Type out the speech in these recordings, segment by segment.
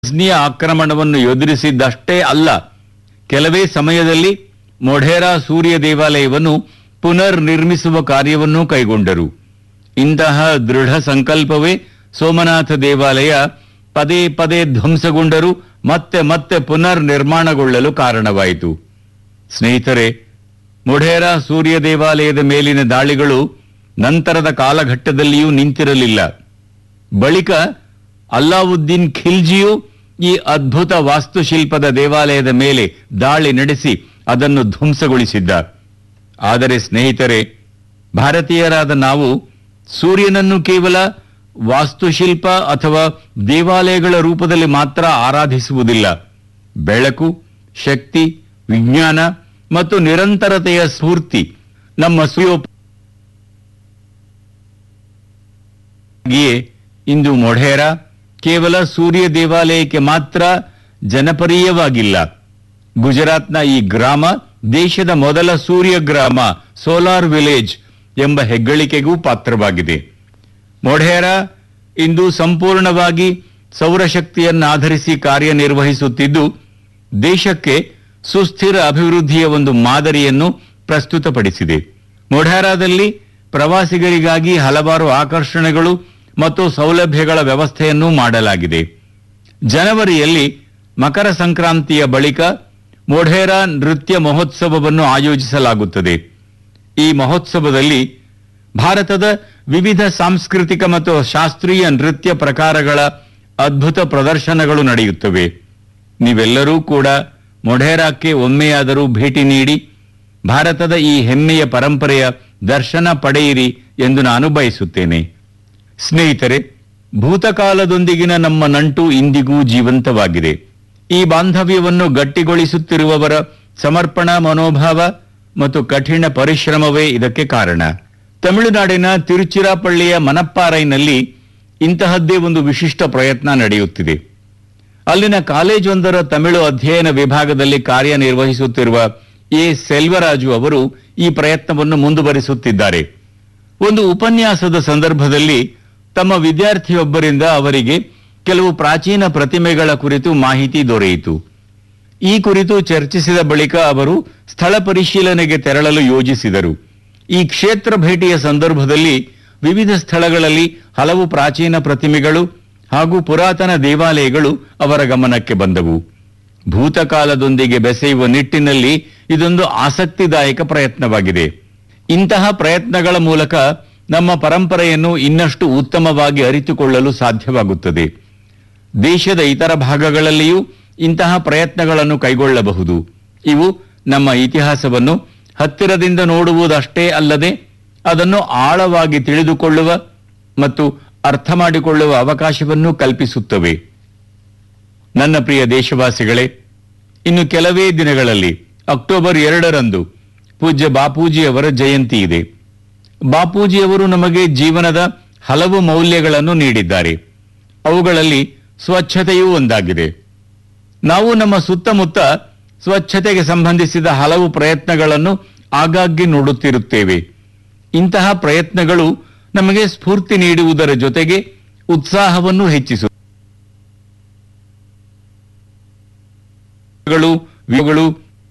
ಗಜ್ನಿಯ ಆಕ್ರಮಣವನ್ನು ಎದುರಿಸಿದ್ದಷ್ಟೇ ಅಲ್ಲ ಕೆಲವೇ ಸಮಯದಲ್ಲಿ ಮೊಢೇರಾ ಸೂರ್ಯ ದೇವಾಲಯವನ್ನು ಪುನರ್ ನಿರ್ಮಿಸುವ ಕಾರ್ಯವನ್ನೂ ಕೈಗೊಂಡರು ಇಂತಹ ದೃಢ ಸಂಕಲ್ಪವೇ ಸೋಮನಾಥ ದೇವಾಲಯ ಪದೇ ಪದೇ ಧ್ವಂಸಗೊಂಡರೂ ಮತ್ತೆ ಮತ್ತೆ ಪುನರ್ ನಿರ್ಮಾಣಗೊಳ್ಳಲು ಕಾರಣವಾಯಿತು ಸ್ನೇಹಿತರೆ ಮೊಢೇರಾ ಸೂರ್ಯ ದೇವಾಲಯದ ಮೇಲಿನ ದಾಳಿಗಳು ನಂತರದ ಕಾಲಘಟ್ಟದಲ್ಲಿಯೂ ನಿಂತಿರಲಿಲ್ಲ ಬಳಿಕ ಅಲ್ಲಾವುದ್ದೀನ್ ಖಿಲ್ಜಿಯು ಈ ಅದ್ಭುತ ವಾಸ್ತುಶಿಲ್ಪದ ದೇವಾಲಯದ ಮೇಲೆ ದಾಳಿ ನಡೆಸಿ ಅದನ್ನು ಧ್ವಂಸಗೊಳಿಸಿದ್ದ ಆದರೆ ಸ್ನೇಹಿತರೆ ಭಾರತೀಯರಾದ ನಾವು ಸೂರ್ಯನನ್ನು ಕೇವಲ ವಾಸ್ತುಶಿಲ್ಪ ಅಥವಾ ದೇವಾಲಯಗಳ ರೂಪದಲ್ಲಿ ಮಾತ್ರ ಆರಾಧಿಸುವುದಿಲ್ಲ ಬೆಳಕು ಶಕ್ತಿ ವಿಜ್ಞಾನ ಮತ್ತು ನಿರಂತರತೆಯ ಸ್ಫೂರ್ತಿ ನಮ್ಮ ಸುಯೋ ಹಾಗೆಯೇ ಇಂದು ಮೊಢೇರಾ ಕೇವಲ ಸೂರ್ಯ ದೇವಾಲಯಕ್ಕೆ ಮಾತ್ರ ಜನಪರೀಯವಾಗಿಲ್ಲ ಗುಜರಾತ್ನ ಈ ಗ್ರಾಮ ದೇಶದ ಮೊದಲ ಸೂರ್ಯ ಗ್ರಾಮ ಸೋಲಾರ್ ವಿಲೇಜ್ ಎಂಬ ಹೆಗ್ಗಳಿಕೆಗೂ ಪಾತ್ರವಾಗಿದೆ ಮೊಢೇರಾ ಇಂದು ಸಂಪೂರ್ಣವಾಗಿ ಸೌರಶಕ್ತಿಯನ್ನಾಧರಿಸಿ ಕಾರ್ಯನಿರ್ವಹಿಸುತ್ತಿದ್ದು ದೇಶಕ್ಕೆ ಸುಸ್ಥಿರ ಅಭಿವೃದ್ಧಿಯ ಒಂದು ಮಾದರಿಯನ್ನು ಪ್ರಸ್ತುತಪಡಿಸಿದೆ ಮೊಢೇರಾದಲ್ಲಿ ಪ್ರವಾಸಿಗರಿಗಾಗಿ ಹಲವಾರು ಆಕರ್ಷಣೆಗಳು ಮತ್ತು ಸೌಲಭ್ಯಗಳ ವ್ಯವಸ್ಥೆಯನ್ನೂ ಮಾಡಲಾಗಿದೆ ಜನವರಿಯಲ್ಲಿ ಮಕರ ಸಂಕ್ರಾಂತಿಯ ಬಳಿಕ ಮೊಢೇರಾ ನೃತ್ಯ ಮಹೋತ್ಸವವನ್ನು ಆಯೋಜಿಸಲಾಗುತ್ತದೆ ಈ ಮಹೋತ್ಸವದಲ್ಲಿ ಭಾರತದ ವಿವಿಧ ಸಾಂಸ್ಕೃತಿಕ ಮತ್ತು ಶಾಸ್ತ್ರೀಯ ನೃತ್ಯ ಪ್ರಕಾರಗಳ ಅದ್ಭುತ ಪ್ರದರ್ಶನಗಳು ನಡೆಯುತ್ತವೆ ನೀವೆಲ್ಲರೂ ಕೂಡ ಮೊಢೇರಾಕ್ಕೆ ಒಮ್ಮೆಯಾದರೂ ಭೇಟಿ ನೀಡಿ ಭಾರತದ ಈ ಹೆಮ್ಮೆಯ ಪರಂಪರೆಯ ದರ್ಶನ ಪಡೆಯಿರಿ ಎಂದು ನಾನು ಬಯಸುತ್ತೇನೆ ಸ್ನೇಹಿತರೆ ಭೂತಕಾಲದೊಂದಿಗಿನ ನಮ್ಮ ನಂಟು ಇಂದಿಗೂ ಜೀವಂತವಾಗಿದೆ ಈ ಬಾಂಧವ್ಯವನ್ನು ಗಟ್ಟಿಗೊಳಿಸುತ್ತಿರುವವರ ಸಮರ್ಪಣಾ ಮನೋಭಾವ ಮತ್ತು ಕಠಿಣ ಪರಿಶ್ರಮವೇ ಇದಕ್ಕೆ ಕಾರಣ ತಮಿಳುನಾಡಿನ ತಿರುಚಿರಾಪಳ್ಳಿಯ ಮನಪ್ಪಾರೈನಲ್ಲಿ ಇಂತಹದ್ದೇ ಒಂದು ವಿಶಿಷ್ಟ ಪ್ರಯತ್ನ ನಡೆಯುತ್ತಿದೆ ಅಲ್ಲಿನ ಕಾಲೇಜೊಂದರ ತಮಿಳು ಅಧ್ಯಯನ ವಿಭಾಗದಲ್ಲಿ ಕಾರ್ಯನಿರ್ವಹಿಸುತ್ತಿರುವ ಎ ಸೆಲ್ವರಾಜು ಅವರು ಈ ಪ್ರಯತ್ನವನ್ನು ಮುಂದುವರಿಸುತ್ತಿದ್ದಾರೆ ಒಂದು ಉಪನ್ಯಾಸದ ಸಂದರ್ಭದಲ್ಲಿ ತಮ್ಮ ವಿದ್ಯಾರ್ಥಿಯೊಬ್ಬರಿಂದ ಅವರಿಗೆ ಕೆಲವು ಪ್ರಾಚೀನ ಪ್ರತಿಮೆಗಳ ಕುರಿತು ಮಾಹಿತಿ ದೊರೆಯಿತು ಈ ಕುರಿತು ಚರ್ಚಿಸಿದ ಬಳಿಕ ಅವರು ಸ್ಥಳ ಪರಿಶೀಲನೆಗೆ ತೆರಳಲು ಯೋಜಿಸಿದರು ಈ ಕ್ಷೇತ್ರ ಭೇಟಿಯ ಸಂದರ್ಭದಲ್ಲಿ ವಿವಿಧ ಸ್ಥಳಗಳಲ್ಲಿ ಹಲವು ಪ್ರಾಚೀನ ಪ್ರತಿಮೆಗಳು ಹಾಗೂ ಪುರಾತನ ದೇವಾಲಯಗಳು ಅವರ ಗಮನಕ್ಕೆ ಬಂದವು ಭೂತಕಾಲದೊಂದಿಗೆ ಬೆಸೆಯುವ ನಿಟ್ಟಿನಲ್ಲಿ ಇದೊಂದು ಆಸಕ್ತಿದಾಯಕ ಪ್ರಯತ್ನವಾಗಿದೆ ಇಂತಹ ಪ್ರಯತ್ನಗಳ ಮೂಲಕ ನಮ್ಮ ಪರಂಪರೆಯನ್ನು ಇನ್ನಷ್ಟು ಉತ್ತಮವಾಗಿ ಅರಿತುಕೊಳ್ಳಲು ಸಾಧ್ಯವಾಗುತ್ತದೆ ದೇಶದ ಇತರ ಭಾಗಗಳಲ್ಲಿಯೂ ಇಂತಹ ಪ್ರಯತ್ನಗಳನ್ನು ಕೈಗೊಳ್ಳಬಹುದು ಇವು ನಮ್ಮ ಇತಿಹಾಸವನ್ನು ಹತ್ತಿರದಿಂದ ನೋಡುವುದಷ್ಟೇ ಅಲ್ಲದೆ ಅದನ್ನು ಆಳವಾಗಿ ತಿಳಿದುಕೊಳ್ಳುವ ಮತ್ತು ಅರ್ಥ ಮಾಡಿಕೊಳ್ಳುವ ಅವಕಾಶವನ್ನು ಕಲ್ಪಿಸುತ್ತವೆ ನನ್ನ ಪ್ರಿಯ ದೇಶವಾಸಿಗಳೇ ಇನ್ನು ಕೆಲವೇ ದಿನಗಳಲ್ಲಿ ಅಕ್ಟೋಬರ್ ಎರಡರಂದು ಪೂಜ್ಯ ಬಾಪೂಜಿಯವರ ಜಯಂತಿ ಇದೆ ಬಾಪೂಜಿಯವರು ನಮಗೆ ಜೀವನದ ಹಲವು ಮೌಲ್ಯಗಳನ್ನು ನೀಡಿದ್ದಾರೆ ಅವುಗಳಲ್ಲಿ ಸ್ವಚ್ಛತೆಯೂ ಒಂದಾಗಿದೆ ನಾವು ನಮ್ಮ ಸುತ್ತಮುತ್ತ ಸ್ವಚ್ಛತೆಗೆ ಸಂಬಂಧಿಸಿದ ಹಲವು ಪ್ರಯತ್ನಗಳನ್ನು ಆಗಾಗ್ಗೆ ನೋಡುತ್ತಿರುತ್ತೇವೆ ಇಂತಹ ಪ್ರಯತ್ನಗಳು ನಮಗೆ ಸ್ಫೂರ್ತಿ ನೀಡುವುದರ ಜೊತೆಗೆ ಉತ್ಸಾಹವನ್ನು ಹೆಚ್ಚಿಸು ಗಳು ವಿಗಳು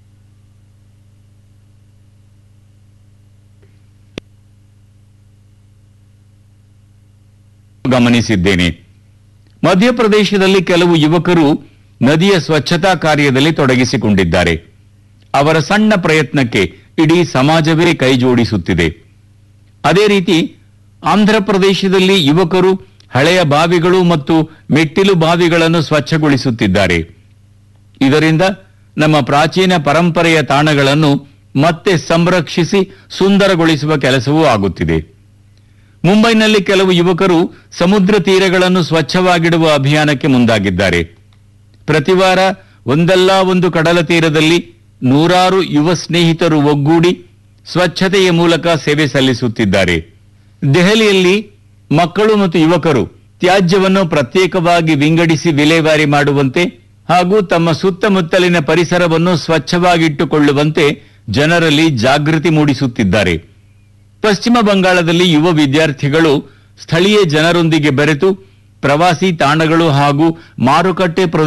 ಗಮನಿಸಿದ್ದೇನೆ ಮಧ್ಯಪ್ರದೇಶದಲ್ಲಿ ಕೆಲವು ಯುವಕರು ನದಿಯ ಸ್ವಚ್ಛತಾ ಕಾರ್ಯದಲ್ಲಿ ತೊಡಗಿಸಿಕೊಂಡಿದ್ದಾರೆ ಅವರ ಸಣ್ಣ ಪ್ರಯತ್ನಕ್ಕೆ ಇಡೀ ಸಮಾಜವೇ ಕೈಜೋಡಿಸುತ್ತಿದೆ ಅದೇ ರೀತಿ ಆಂಧ್ರಪ್ರದೇಶದಲ್ಲಿ ಯುವಕರು ಹಳೆಯ ಬಾವಿಗಳು ಮತ್ತು ಮೆಟ್ಟಿಲು ಬಾವಿಗಳನ್ನು ಸ್ವಚ್ಛಗೊಳಿಸುತ್ತಿದ್ದಾರೆ ಇದರಿಂದ ನಮ್ಮ ಪ್ರಾಚೀನ ಪರಂಪರೆಯ ತಾಣಗಳನ್ನು ಮತ್ತೆ ಸಂರಕ್ಷಿಸಿ ಸುಂದರಗೊಳಿಸುವ ಕೆಲಸವೂ ಆಗುತ್ತಿದೆ ಮುಂಬೈನಲ್ಲಿ ಕೆಲವು ಯುವಕರು ಸಮುದ್ರ ತೀರಗಳನ್ನು ಸ್ವಚ್ಛವಾಗಿಡುವ ಅಭಿಯಾನಕ್ಕೆ ಮುಂದಾಗಿದ್ದಾರೆ ಪ್ರತಿವಾರ ಒಂದಲ್ಲ ಒಂದು ಕಡಲ ತೀರದಲ್ಲಿ ನೂರಾರು ಯುವ ಸ್ನೇಹಿತರು ಒಗ್ಗೂಡಿ ಸ್ವಚ್ಛತೆಯ ಮೂಲಕ ಸೇವೆ ಸಲ್ಲಿಸುತ್ತಿದ್ದಾರೆ ದೆಹಲಿಯಲ್ಲಿ ಮಕ್ಕಳು ಮತ್ತು ಯುವಕರು ತ್ಯಾಜ್ಯವನ್ನು ಪ್ರತ್ಯೇಕವಾಗಿ ವಿಂಗಡಿಸಿ ವಿಲೇವಾರಿ ಮಾಡುವಂತೆ ಹಾಗೂ ತಮ್ಮ ಸುತ್ತಮುತ್ತಲಿನ ಪರಿಸರವನ್ನು ಸ್ವಚ್ಛವಾಗಿಟ್ಟುಕೊಳ್ಳುವಂತೆ ಜನರಲ್ಲಿ ಜಾಗೃತಿ ಮೂಡಿಸುತ್ತಿದ್ದಾರೆ ಪಶ್ಚಿಮ ಬಂಗಾಳದಲ್ಲಿ ಯುವ ವಿದ್ಯಾರ್ಥಿಗಳು ಸ್ಥಳೀಯ ಜನರೊಂದಿಗೆ ಬೆರೆತು ಪ್ರವಾಸಿ ತಾಣಗಳು ಹಾಗೂ ಮಾರುಕಟ್ಟೆ ಪ್ರದೇಶ